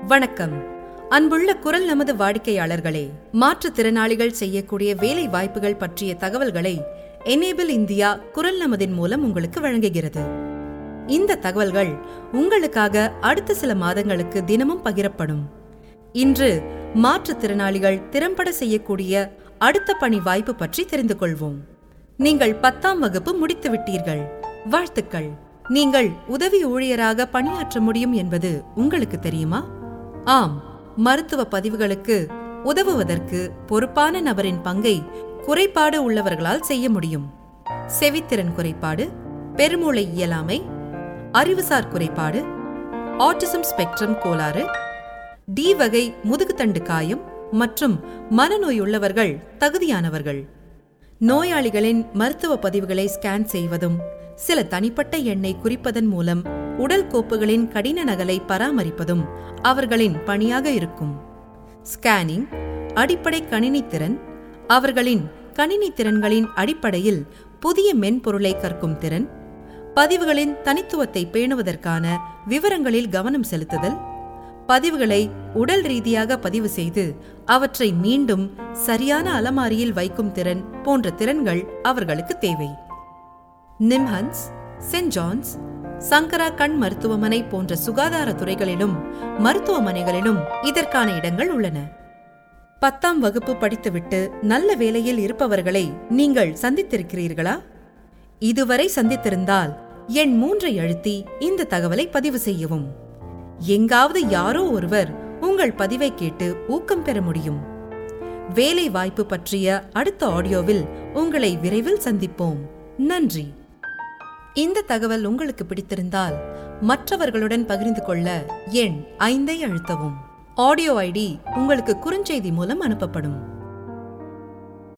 வணக்கம் அன்புள்ள குரல் நமது வாடிக்கையாளர்களே மாற்றுத்திறனாளிகள் செய்யக்கூடிய வேலை வாய்ப்புகள் பற்றிய தகவல்களை எனேபிள் இந்தியா குரல் நமதின் மூலம் உங்களுக்கு வழங்குகிறது இந்த தகவல்கள் உங்களுக்காக அடுத்த சில மாதங்களுக்கு தினமும் பகிரப்படும் இன்று மாற்றுத்திறனாளிகள் திறம்பட செய்யக்கூடிய அடுத்த பணி வாய்ப்பு பற்றி தெரிந்து கொள்வோம் நீங்கள் பத்தாம் வகுப்பு முடித்து விட்டீர்கள் வாழ்த்துக்கள் நீங்கள் உதவி ஊழியராக பணியாற்ற முடியும் என்பது உங்களுக்கு தெரியுமா ஆம் மருத்துவ பதிவுகளுக்கு உதவுவதற்கு பொறுப்பான நபரின் பங்கை குறைபாடு உள்ளவர்களால் செய்ய முடியும் செவித்திறன் குறைபாடு பெருமூளை இயலாமை அறிவுசார் குறைபாடு ஆட்டிசம் ஸ்பெக்ட்ரம் கோளாறு டி வகை முதுகுத்தண்டு காயம் மற்றும் மனநோய் உள்ளவர்கள் தகுதியானவர்கள் நோயாளிகளின் மருத்துவ பதிவுகளை ஸ்கேன் செய்வதும் சில தனிப்பட்ட எண்ணை குறிப்பதன் மூலம் உடல் கோப்புகளின் கடின நகலை பராமரிப்பதும் அவர்களின் பணியாக இருக்கும் ஸ்கேனிங் அடிப்படை கணினி திறன் அவர்களின் கணினி திறன்களின் அடிப்படையில் புதிய மென்பொருளை கற்கும் திறன் பதிவுகளின் தனித்துவத்தை பேணுவதற்கான விவரங்களில் கவனம் செலுத்துதல் பதிவுகளை உடல் ரீதியாக பதிவு செய்து அவற்றை மீண்டும் சரியான அலமாரியில் வைக்கும் திறன் போன்ற திறன்கள் அவர்களுக்கு தேவை நிம்ஹன்ஸ் சென்ட் ஜான்ஸ் சங்கரா கண் மருத்துவமனை போன்ற சுகாதார துறைகளிலும் மருத்துவமனைகளிலும் இதற்கான இடங்கள் உள்ளன பத்தாம் வகுப்பு படித்துவிட்டு நல்ல வேலையில் இருப்பவர்களை நீங்கள் சந்தித்திருக்கிறீர்களா இதுவரை சந்தித்திருந்தால் எண் மூன்றை அழுத்தி இந்த தகவலை பதிவு செய்யவும் எங்காவது யாரோ ஒருவர் உங்கள் பதிவை கேட்டு ஊக்கம் பெற முடியும் வேலை வாய்ப்பு பற்றிய அடுத்த ஆடியோவில் உங்களை விரைவில் சந்திப்போம் நன்றி இந்த தகவல் உங்களுக்கு பிடித்திருந்தால் மற்றவர்களுடன் பகிர்ந்து கொள்ள எண் ஐந்தை அழுத்தவும் ஆடியோ ஐடி உங்களுக்கு குறுஞ்செய்தி மூலம் அனுப்பப்படும்